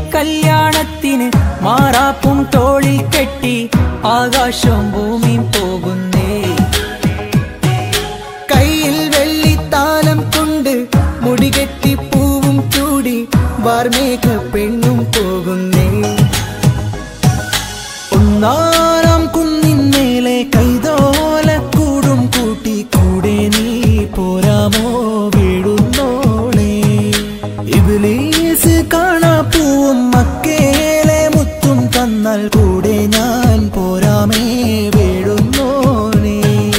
കല്യാണത്തിന് മാറാപ്പും തോളിൽ കെട്ടി ആകാശവും ഭൂമിയും പോകുന്നേ കയ്യിൽ വെള്ളിത്താലം കൊണ്ട് മുടികെട്ടി പൂവും ചൂടി വാർമേഘ പെണ്ണും പോകുന്നേ ഒന്നാറാം കുന്നിൻ മേലെ കൈതോലക്കൂടും കൂട്ടി കൂടെ നീ പോരാമോ വീടുന്നോളെ ഇബിലീസ് കാണാ പൂവും മക്കേലെ മുത്തും തന്നാൽ കൂടെ ഞാൻ പോരാമേ വീടുന്നോളെ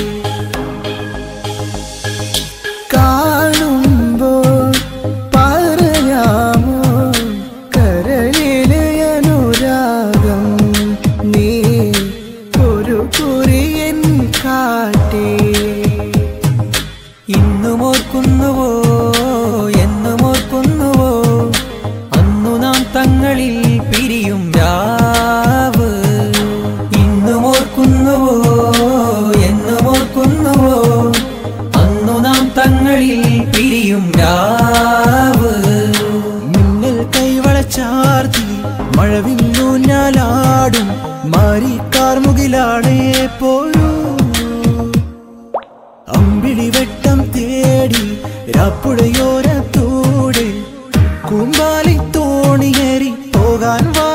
കാണുമ്പോൾ പറയാമോ കരളിലെ അനുരാഗം നീ ഒരു കുറിയൻ കാട്ടേ ഇന്നും ഓർക്കുന്നുവോ എന്നും ഓർക്കുന്നുവോ അന്നു നാം തങ്ങളിൽ പിരിയും രാവ് ഇന്നും ഓർക്കുന്നുവോ എന്നും ഓർക്കുന്നുവോ അന്നു നാം തങ്ങളിൽ പിരിയും രാവ് മിന്നൽ കൈവളച്ചാർത്തി മഴവില്ലൂഞ്ഞാലാടും മാരിക്കാർ മുകിലാടേ പോയൂ അമ്പിളി വെട്ടം തേടി രാപ്പുഴയോരത്തൂടെ കൂമ്പാലി തോണിയേറി പോകാൻ വാ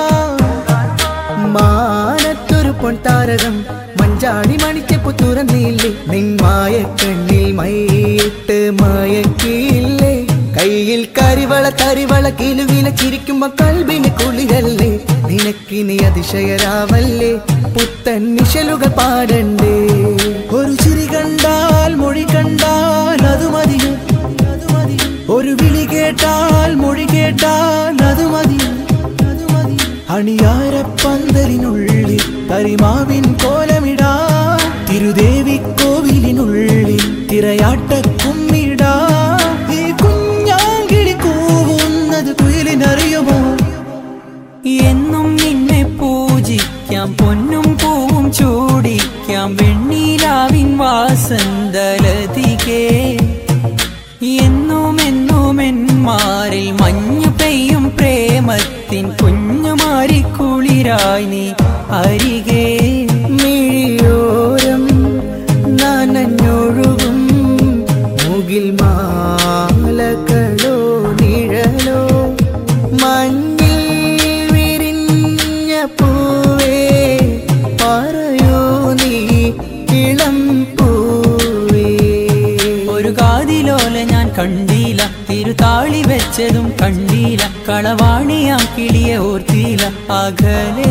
മാനത്തൊരു പൊൻതാരകം മഞ്ചാടി മണിച്ചപ്പു തുറന്നില്ലേ നിന്മായ കണ്ണിൽ മയിട്ട് മയക്കിയില്ലേ കയ്യിൽ കരിവള തരിവള കിലുവില ചിരിക്കുമ്പോ കൽവിന് കുളിരല്ലേ നിനക്കിനി അതിശയരാവല്ലേ പുത്തൻ നിശലുകൾ പാടണ്ടേ ഒരു ചിരി കണ്ടാൽ മൊഴി കണ്ടാൽ അത് മതിയും അത് മതിയും. ഒരു വിളി കേട്ടാൽ മൊഴി കേട്ടാൽ അത് മതിയും അത് മതിയും. അണിയാരപ്പന്തലിനുള്ളിൽ കരിമാവിൻ കോലമിടാ തിരുദേവി കോവിലിനുള്ളിൽ തിരയാട്ട കുമ്മിടാ ഈ കുഞ്ഞാങ്കിളി കൂവുന്നത് കുയിലിനറിയുമോ എന്നും നിന്നെ പൂജിക്കാം പൊന്നും പൂവും ചൂടിക്കാം വെണ്ണീലാവിൻ വാസന്തലതികേ എന്നും എന്നും എന്മാരിൽ മഞ്ഞു പെയ്യും പ്രേമത്തിൻ കുഞ്ഞുമാരി കുളിരായി നീ അരികേ മിഴിയോരം നനഞ്ഞൊഴുകും മുകിൽ മാലകളോ നിഴലോ മഞ്ഞിൽ വിരിഞ്ഞ പൂവേ പറയൂ നീ ഇളം പൂവേ ഒരു കാതിലോല ഞാൻ കണ്ടീല തിരുതാളി വെച്ചതും കണ്ടീല കളവാണിയാം കിളിയെ ഓർത്തീല അകലേ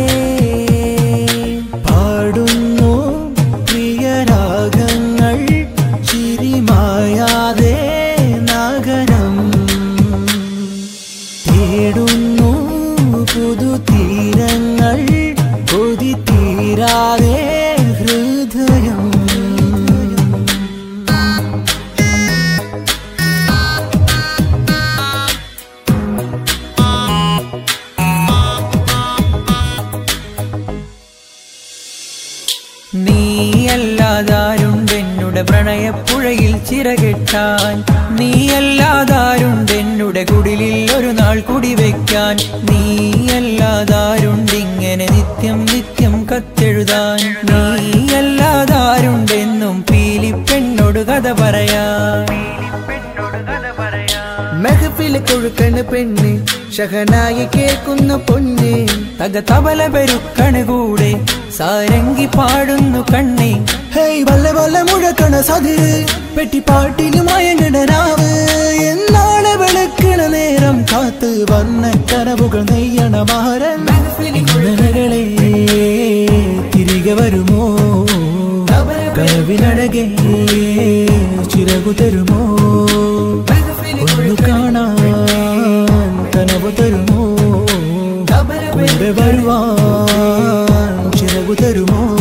പാടുന്നു പ്രിയരാഗങ്ങൾ ചിരിമായാതെ നഗരം തേടുന്നു പുതുതീരങ്ങൾ കൊതി തീരാതെ ഹൃദയം നീയല്ലാതാരുണ്ടെന്നുടെ പ്രണയപ്പുഴയിൽ ചിറകെട്ടാൻ നീയല്ലാതാരുണ്ടെന്നുടെ കുടിലിൽ ഒരു നാൾ കുടിവെക്കാൻ നീയല്ലാതാരുണ്ടിങ്ങനെ നിത്യം നിത്യം കത്തെഴുതാൻ നീയല്ലാതാരുണ്ടെന്നും പീലിപ്പെണ്ണോട് കഥ പറയാൻ മെഹഫില് കൊഴുക്കണ് പെണ്ണ് ഷഹനായി കേൾക്കുന്ന പൊന്ന് തക തബല പെരുക്കണ് കൂടെ സാരംഗി പാടുന്നു കണ്ണേ ഹേയ് വല്ല വല്ല മുഴക്കണ സതിര് പെട്ടിപ്പാട്ടിന് മയങ്ങണ രാവ് എന്നാണ് വെളുക്കണ നേരം കാത്ത് വന്ന കനവുകൾ നെയ്യണ മാരൻ ഇന്നലകളെ തിരികെ വരുമോ കനവിനഴകെ ചിറകു തരുമോ ഒന്ന് കാണാൻ കനവ് തരുമോ കൂടെ വരുവാൻ ചിറകു തരുമോ